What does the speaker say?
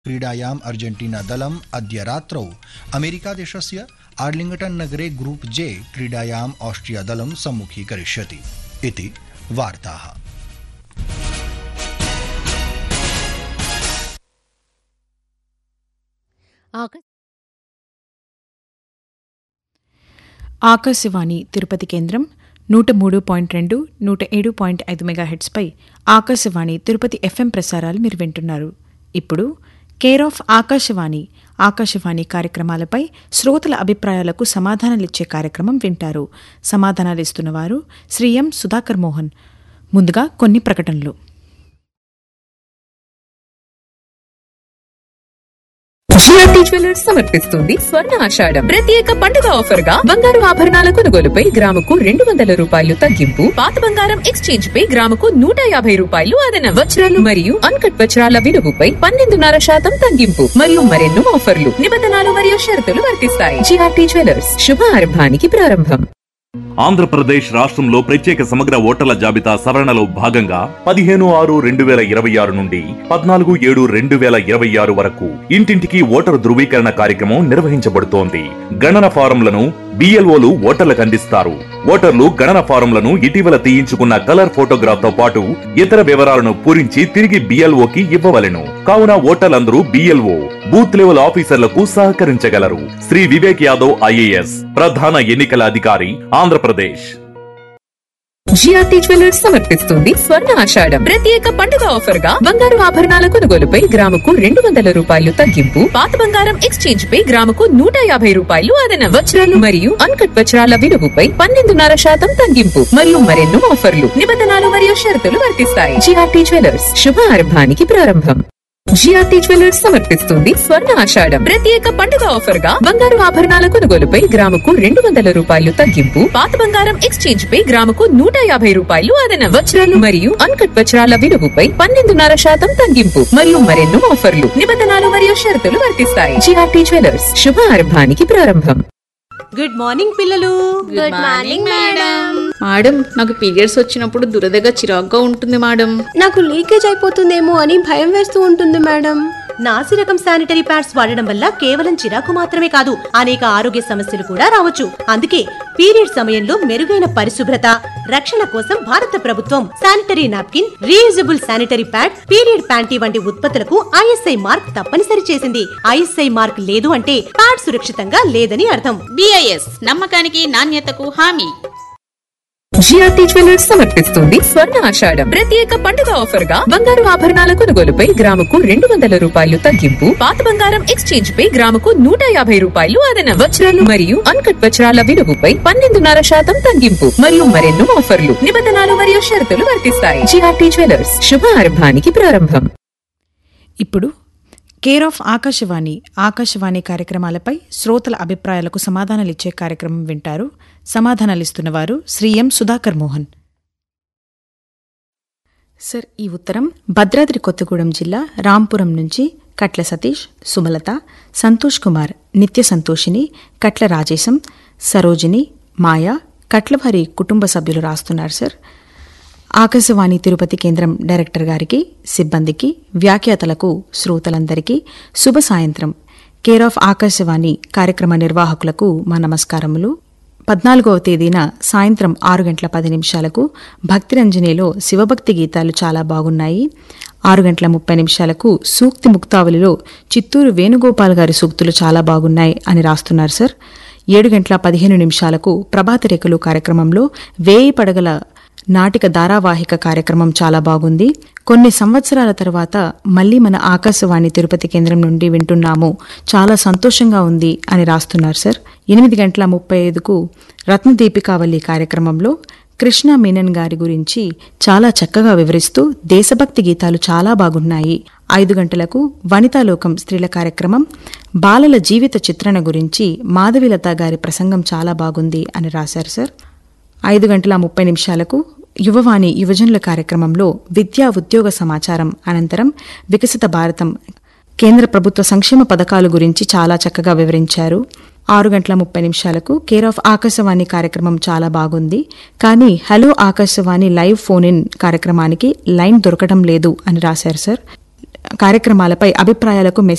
क्रीडायाम् अर्जेण्टीनादलम् अद्य रात्रौ अमेरिकादेशस्य आर्लिङ्गटन् नगरे ग्रुप जे क्रीडायाम् ऑस्ट्रियादलं सम्मुखीकरिष्यति इति वार्ताः ఆక- ఆకాశవాణి తిరుపతి కేంద్రం నూట మూడు పాయింట్ రెండు నూట ఏడు పాయింట్ ఐదు మెగాహెట్స్పై ఆకాశవాణి తిరుపతి ఎఫ్ఎం ప్రసారాలు మీరు వింటున్నారు ఇప్పుడు కేర్ ఆఫ్ ఆకాశవాణి ఆకాశవాణి కార్యక్రమాలపై శ్రోతల అభిప్రాయాలకు సమాధానాలిచ్చే కార్యక్రమం వింటారు సమాధానాలు ఇస్తున్నవారు శ్రీ ఎం సుధాకర్ మోహన్ ముందుగా కొన్ని ప్రకటనలు జిఆర్టీ జ్యువెలర్స్ సమర్పిస్తుంది స్వర్ణ ఆషాఢం ప్రత్యేక పండుగ ఆఫర్ గా బంగారు ఆభరణాల కొనుగోలుపై గ్రాముకు రెండు వందల రూపాయలు తగ్గింపు పాత బంగారం ఎక్స్చేంజ్ పై గ్రాముకు నూట యాభై రూపాయలు అదనం వజ్రాలు మరియు అన్కట్ వజ్రాల విలువపై పన్నెండున్నర శాతం తగ్గింపు మరియు మరెన్నో ఆఫర్లు నిబంధనలు మరియు షరతులు వర్తిస్తాయి జిఆర్టీ జ్యువెలర్స్ శుభ ఆరంభానికి ప్రారంభం ఆంధ్రప్రదేశ్ రాష్ట్రంలో ప్రత్యేక సమగ్ర ఓటర్ల జాబితా సవరణలో భాగంగా పదిహేను ఆరు రెండు వేల ఇరవై ఆరు నుండి పద్నాలుగు ఏడు రెండు వేల ఇరవై ఆరు వరకు ఇంటింటికి ఓటరు ధృవీకరణ కార్యక్రమం నిర్వహించబడుతోంది గణన ఫారంలను బిఎల్ఓలు ఓటర్లకు అందిస్తారు ఓటర్లు గణన ఫారంలను ఇటీవల తీయించుకున్న కలర్ ఫోటోగ్రాఫ్ తో పాటు ఇతర వివరాలను పూరించి తిరిగి బిఎల్ఓకి ఇవ్వవలెను కావున ఓటర్లందరూ బిఎల్ఓ బూత్ లెవెల్ ఆఫీసర్లకు సహకరించగలరు శ్రీ వివేక్ యాదవ్ ఐఏఎస్ ప్రధాన ఎన్నికల అధికారి ఆంధ్రప్రదేశ్ జిఆర్టీ జ్యువెలర్స్ సమర్పిస్తుంది స్వర్ణ ఆషాఢం ప్రత్యేక పండుగ ఆఫర్ గా బంగారు ఆభరణాల కొనుగోలుపై గ్రాముకు రెండు వందల రూపాయలు తగ్గింపు పాత బంగారం ఎక్స్చేంజ్ పై గ్రాముకు నూట యాభై రూపాయలు అదనం వజ్రాలు మరియు అన్కట్ వజ్రాల విలువపై పన్నెండున్నర శాతం తగ్గింపు మరియు మరెన్నో ఆఫర్లు నిబంధనలు మరియు షరతులు వర్తిస్తాయి జిఆర్టీ జ్యువెలర్స్ శుభ ఆరంభానికి ప్రారంభం జిఆర్టీ జ్యువెలర్స్ సమర్పిస్తుంది స్వర్ణ ఆషాఢం ప్రత్యేక పండుగ ఆఫర్ గా బంగారు ఆభరణాల కొనుగోలుపై గ్రాముకు రెండు వందల రూపాయలు తగ్గింపు పాత బంగారం ఎక్స్చేంజ్ పై గ్రాముకు నూట యాభై రూపాయలు అదనం వజ్రాలు మరియు అన్కట్ వజ్రాల విలువపై పన్నెండున్నర శాతం తగ్గింపు మరియు మరెన్నో ఆఫర్లు నిబంధనలు మరియు షరతులు వర్తిస్తాయి జిఆర్టీ జ్యువెలర్స్ శుభ ఆరంభానికి ప్రారంభం గుడ్ మార్నింగ్ పిల్లలు గుడ్ మార్నింగ్ మేడం మేడం నాకు పీరియడ్స్ వచ్చినప్పుడు దురదగా చిరాగ్గా ఉంటుంది మేడం నాకు లీకేజ్ అయిపోతుందేమో అని భయం వేస్తూ ఉంటుంది మేడం నాసి రకం శానిటరీ ప్యాడ్స్ వాడడం వల్ల కేవలం చిరాకు మాత్రమే కాదు అనేక ఆరోగ్య సమస్యలు కూడా రావచ్చు అందుకే పీరియడ్ సమయంలో మెరుగైన పరిశుభ్రత రక్షణ కోసం భారత ప్రభుత్వం sanitary napkin reusable sanitary pad period panty వంటి ఉత్పత్తులకు ఐఎస్ఐ మార్క్ తప్పనిసరి చేసింది ఐఎస్ఐ మార్క్ లేదు అంటే ప్యాడ్ సురక్షితంగా లేదని అర్థం బిఐఎస్ నమ్మకానికి నాణ్యతకు హామీ జిఆర్టీ జ్యువెలర్స్ సమర్పిస్తుంది స్వర్ణ ఆషాఢం ప్రత్యేక పండుగ ఆఫర్ గా బంగారు ఆభరణాల కొనుగోలుపై గ్రాముకు రెండు వందల రూపాయలు తగ్గింపు పాత బంగారం ఎక్స్చేంజ్ పై గ్రాముకు నూట యాభై రూపాయలు అదనం వజ్రాలు మరియు అన్కట్ వజ్రాల విలువపై పన్నెండున్నర శాతం తగ్గింపు మరియు మరెన్నో ఆఫర్లు నిబంధనలు మరియు షరతులు వర్తిస్తాయి జిఆర్టీ జ్యువెలర్స్ శుభ ఆరంభానికి ప్రారంభం ఇప్పుడు కేర్ ఆఫ్ ఆకాశవాణి ఆకాశవాణి కార్యక్రమాలపై శ్రోతల అభిప్రాయాలకు సమాధానాలిచ్చే కార్యక్రమం వింటారు సమాధానాలిస్తున్నవారు శ్రీ ఎం సుధాకర్ మోహన్ సార్ ఈ ఉత్తరం భద్రాద్రి కొత్తగూడెం జిల్లా రాంపురం నుంచి కట్ల సతీష్ సుమలత సంతోష్ కుమార్ నిత్య సంతోషిని కట్ల రాజేశం సరోజిని మాయా కట్లవారి కుటుంబ సభ్యులు రాస్తున్నారు సార్ ఆకాశవాణి తిరుపతి కేంద్రం డైరెక్టర్ గారికి సిబ్బందికి వ్యాఖ్యాతలకు శ్రోతలందరికీ శుభ సాయంత్రం కేర్ ఆఫ్ ఆకాశవాణి కార్యక్రమ నిర్వాహకులకు మా నమస్కారములు పద్నాలుగవ తేదీన సాయంత్రం ఆరు గంటల పది నిమిషాలకు భక్తిరంజనిలో శివభక్తి గీతాలు చాలా బాగున్నాయి ఆరు గంటల ముప్పై నిమిషాలకు సూక్తి ముక్తావళిలో చిత్తూరు వేణుగోపాల్ గారి సూక్తులు చాలా బాగున్నాయి అని రాస్తున్నారు సార్ ఏడు గంటల పదిహేను నిమిషాలకు ప్రభాత రేఖలు కార్యక్రమంలో వేయి పడగల నాటిక ధారావాహిక కార్యక్రమం చాలా బాగుంది కొన్ని సంవత్సరాల తర్వాత మళ్ళీ మన ఆకాశవాణి తిరుపతి కేంద్రం నుండి వింటున్నాము చాలా సంతోషంగా ఉంది అని రాస్తున్నారు సార్ ఎనిమిది గంటల ముప్పై ఐదుకు రత్నదీపికావళి కార్యక్రమంలో కృష్ణ మీనన్ గారి గురించి చాలా చక్కగా వివరిస్తూ దేశభక్తి గీతాలు చాలా బాగున్నాయి ఐదు గంటలకు వనితాలోకం స్త్రీల కార్యక్రమం బాలల జీవిత చిత్రణ గురించి మాధవిలత గారి ప్రసంగం చాలా బాగుంది అని రాశారు సార్ ఐదు గంటల ముప్పై నిమిషాలకు యువవాణి యువజనుల కార్యక్రమంలో విద్యా ఉద్యోగ సమాచారం అనంతరం వికసిత భారతం కేంద్ర ప్రభుత్వ సంక్షేమ పథకాల గురించి చాలా చక్కగా వివరించారు ఆరు గంటల ముప్పై నిమిషాలకు కేర్ ఆఫ్ ఆకాశవాణి కార్యక్రమం చాలా బాగుంది కానీ hello Akashvani live phone in కార్యక్రమానికి లైన్ దొరకడం లేదు అని రాశారు సార్ కార్యక్రమాలపై అభిప్రాయాలకు మెసేజ్